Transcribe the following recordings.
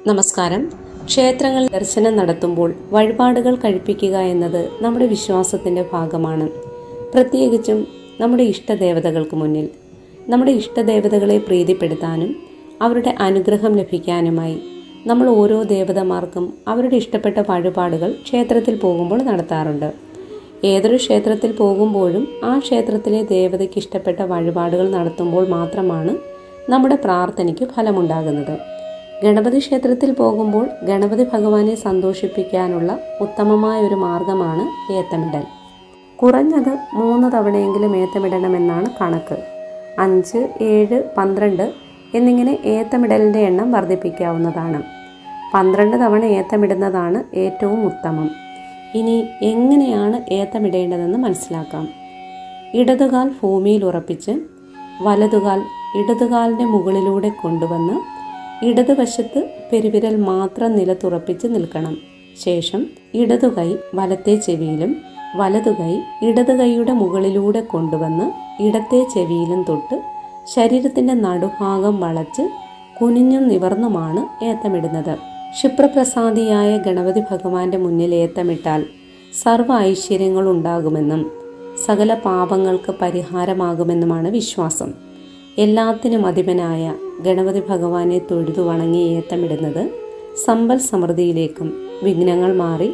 നമസ്കാരം ക്ഷേത്രങ്ങളിൽ ദർശനം നടത്തുമ്പോൾ വഴിപാടുകൾ കഴിപ്പിക്കുക എന്നത് നമ്മുടെ വിശ്വാസത്തിന്റെ ഭാഗമാണ് പ്രത്യേകിച്ചും നമ്മുടെ ഇഷ്ടദേവതകൾക്ക് മുന്നിൽ നമ്മുടെ ഇഷ്ടദേവതകളെ പ്രീതിപ്പെടുത്താനും അവരുടെ അനുഗ്രഹം ലഭിക്കാനുമായി നമ്മൾ ഓരോ ദേവതമാർക്കും അവരുടെ ഇഷ്ടപ്പെട്ട വഴിപാടുകൾ ക്ഷേത്രത്തിൽ പോകുമ്പോൾ നടത്താറുണ്ട് ഏതൊരു ക്ഷേത്രത്തിൽ പോകുമ്പോഴും ആ ക്ഷേത്രത്തിലെ ദേവതയ്ക്ക് ഇഷ്ടപ്പെട്ട വഴിപാടുകൾ നടത്തുമ്പോൾ മാത്രമാണ് നമ്മുടെ പ്രാർത്ഥനയ്ക്ക് ഫലമുണ്ടാകുന്നത് ഗണപതി ക്ഷേത്രത്തിൽ പോകുമ്പോൾ ഗണപതി ഭഗവാനെ സന്തോഷിപ്പിക്കാനുള്ള ഉത്തമമായ ഒരു മാർഗമാണ് ഏത്തമിടൽ കുറഞ്ഞത് മൂന്ന് തവണയെങ്കിലും ഏത്തമിടണമെന്നാണ് കണക്ക് അഞ്ച് ഏഴ് പന്ത്രണ്ട് എന്നിങ്ങനെ ഏത്തമിടലിൻ്റെ എണ്ണം വർദ്ധിപ്പിക്കാവുന്നതാണ് പന്ത്രണ്ട് തവണ ഏത്തമിടുന്നതാണ് ഏറ്റവും ഉത്തമം ഇനി എങ്ങനെയാണ് ഏത്തമിടേണ്ടതെന്ന് മനസ്സിലാക്കാം ഇടതുകാൽ ഭൂമിയിൽ ഉറപ്പിച്ച് വലതുകാൽ ഇടതുകാലിൻ്റെ മുകളിലൂടെ കൊണ്ടുവന്ന് ഇടതുവശത്ത് പെരുവിരൽ മാത്രം നിലത്തുറപ്പിച്ച് നിൽക്കണം ശേഷം ഇടതുകൈ വലത്തെ ചെവിയിലും വലതുകൈ ഇടതുകൈയുടെ മുകളിലൂടെ കൊണ്ടുവന്ന് ഇടത്തെ ചെവിയിലും തൊട്ട് ശരീരത്തിന്റെ നടുഭാഗം വളച്ച് കുനിഞ്ഞും നിവർന്നുമാണ് ഏത്തമിടുന്നത് ക്ഷിപ്രപ്രസാദിയായ ഗണപതി ഭഗവാന്റെ മുന്നിൽ ഏത്തമിട്ടാൽ സർവ്വ ഐശ്വര്യങ്ങളുണ്ടാകുമെന്നും സകല പാപങ്ങൾക്ക് പരിഹാരമാകുമെന്നുമാണ് വിശ്വാസം എല്ലാത്തിനും അധിപനായ ഗണപതി ഭഗവാനെ തൊഴുതു വണങ്ങി ഏത്തമിടുന്നത് സമ്പൽ സമൃദ്ധിയിലേക്കും വിഘ്നങ്ങൾ മാറി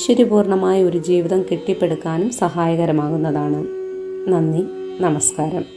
ഐശ്വര്യപൂർണമായ ഒരു ജീവിതം കെട്ടിപ്പടുക്കാനും സഹായകരമാകുന്നതാണ് നന്ദി നമസ്കാരം